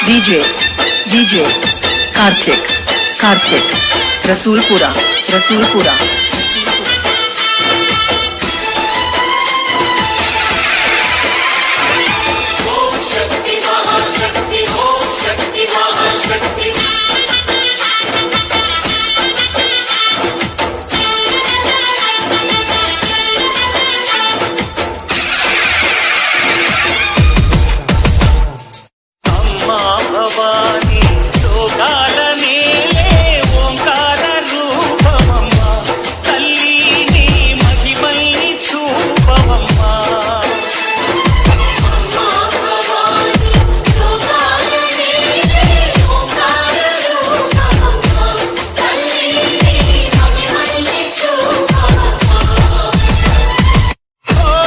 DJ, DJ, Karthik, Karthik, Rasulpura, Rasulpura. ఓం శక్తి మహాశక్తి ఓం శక్తి మహాశక్తి అమ్మా భవాని లోకాల నేలే ఓంకార రూపమమ్మా తల్లి నీ మహిమల్ని చూపవమ్మా మా భవాని లోకాల నేలే ఓంకార రూపమమ్మ తల్లి నీ మహిమల్ని చూపవమ్మ ఓ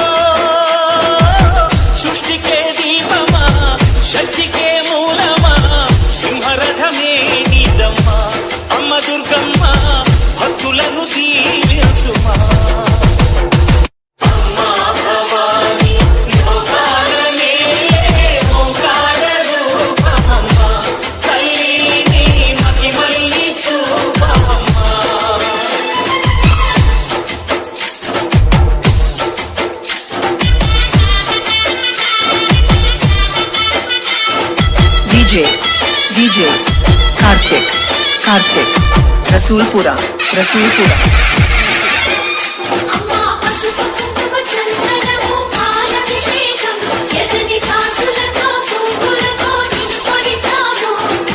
సృష్టికే దీపమా శక్తికే మూలమా సింహరథమే నీదమ్మా అమ్మ దుర్గమ్మ భక్తులను దీవించుమా అమ్మా భవాని లోకాల నేలే ఓంకార రూపమమ్మా తల్లి నీ మహిమల్ని చూపవమ్మా DJ, DJ, Karthik, Karthik, Rasulpura, Rasulpura. అమ్మా పసుపు కుంకుమ చందనము పాలభిషేకం ఎర్రని కాసులతో పువ్వులతో నిన్ను కొలిచాము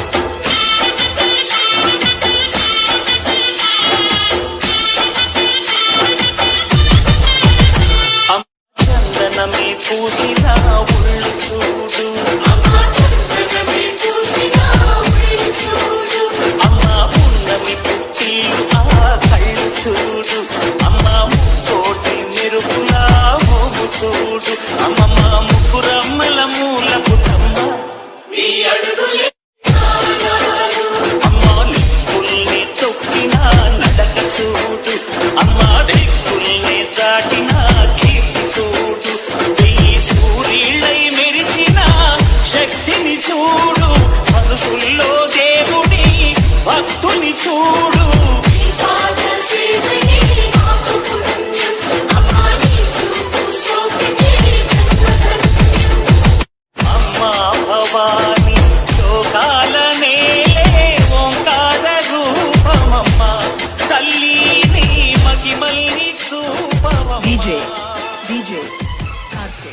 చందనమే పూసిన ఉళ్ళు చూడు అమ్మా చందనమే చూసిన ఉళ్ళు చూడు అమ్మ పున్నమి పుట్టిలు ఆ కళ్ళు చూడు అమ్మ ముక్కోటి మెరుపుల మోము చూడు అమ్మమ్మ ముగ్గురమ్మల మూల పుట్టమ్మ నీ అడుగులే సాగాలు అమ్మ నిప్పుల్ని తొక్కిన నడక చూడు అమ్మ దిక్కుల్ని దాటిన కీర్తి చూడు వెయ్యి సూర్యుళ్ళై మెరిసిన శక్తిని చూడు మనుషుల్లో దేవుడి భక్తుని చూడు నీ పాద సేవయే మాకు పుణ్యం అమ్మా నీ చూపు సోకితే జన్మధన్యం అమ్మా భవాని లోకాల నేలే ఓంకార రూపమమ్మ తల్లి నీ మహిమల్ని చూపవమ్మ DJ, DJ, Karthik.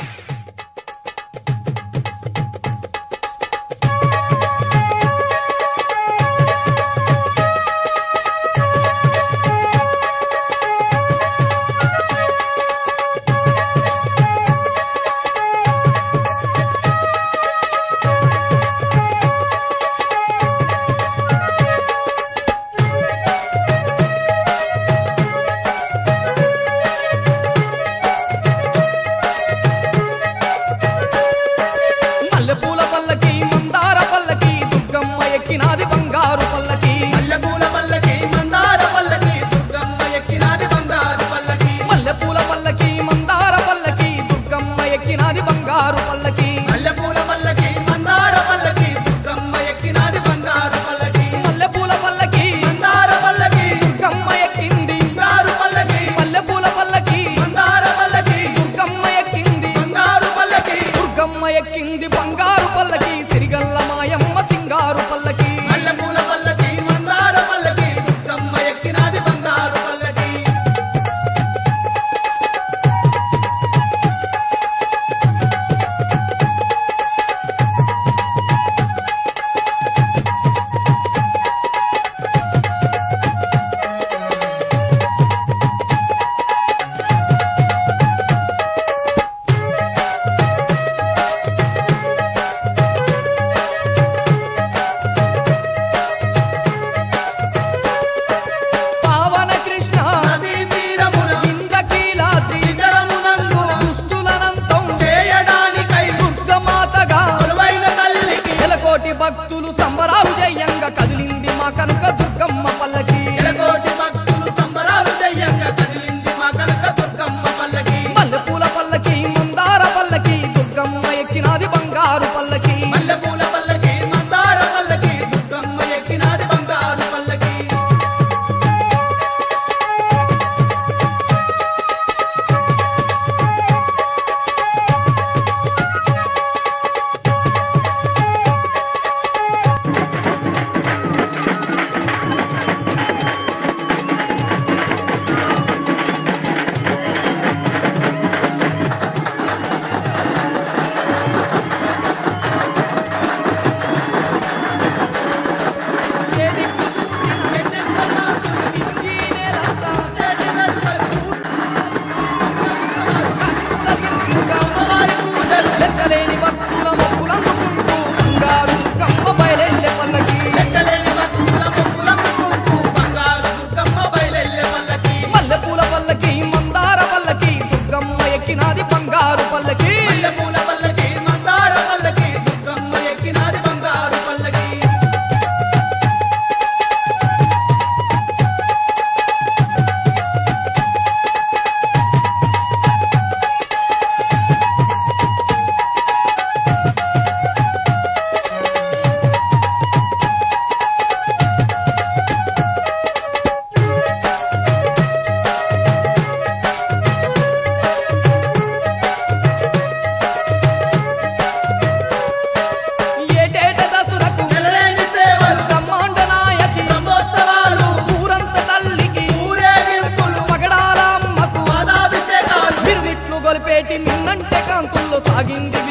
మల్లెపూల పల్లకి మందార పల్లకి దుర్గమ్మ ఎక్కినాది బంగారు పల్లకి మల్లెపూల పల్లకి మందార పల్లకి దుర్గమ్మ ఎక్కినాది బంగారు పల్లకి మల్లెపూల పల్లకి మందార పల్లకి దుర్గమ్మ ఎక్కినాది బంగారు పల్లకి మల్లెపూల పల్లకి మందార పల్లకి దుర్గమ్మ ఎక్కినాది బంగారు పల్లకి మల్లెపూల పల్లకి మందార పల్లకి దుర్గమ్మ ఎక్కింది బంగారు పల్లకి మల్లెపూల పల్లకి మందార పల్లకి దుర్గమ్మ ఎక్కింది బంగారు పల్లకి దుర్గమ్మ ఎక్కింది బంగారు పల్లకి సిరిగల్ల మాయమ్మ సింగారు పల్లకి మల్లెపూల పల్లకి మందార పల్లకి దుర్గమ్మ ఎక్కినాది బంగారు పల్లకి అమ్మా లెక్కలేని భక్తుల మొక్కులందుకుంటూ బంగారు దుర్గమ్మ బయలెల్లె పల్లకి లెక్కలేని భక్తుల మొక్కులకు కుంకు బంగారు దుర్గమ్మ బయలెల్లె పల్లకి మల్లెపూల పల్లకి మందార పల్లకి దుర్గమ్మ ఎక్కినాది బంగారు పల్లకి మల్లెపూల పల్లకి మందార పల్లకి దుర్గమ్మ ఎక్కినాది బంగారు పల్లకి ఏటేట దసురకు నెలలేని సేవలు బ్రహ్మాండ నాయకి బ్రహ్మోత్సవాలు ఊరంత తల్లికి ఊరేగింపులు పగడాల అమ్మకు పాదాభిషేకాలు బిర్విట్లు గొలిపేటి మిన్నంటే కాంతుల్లో సాగింది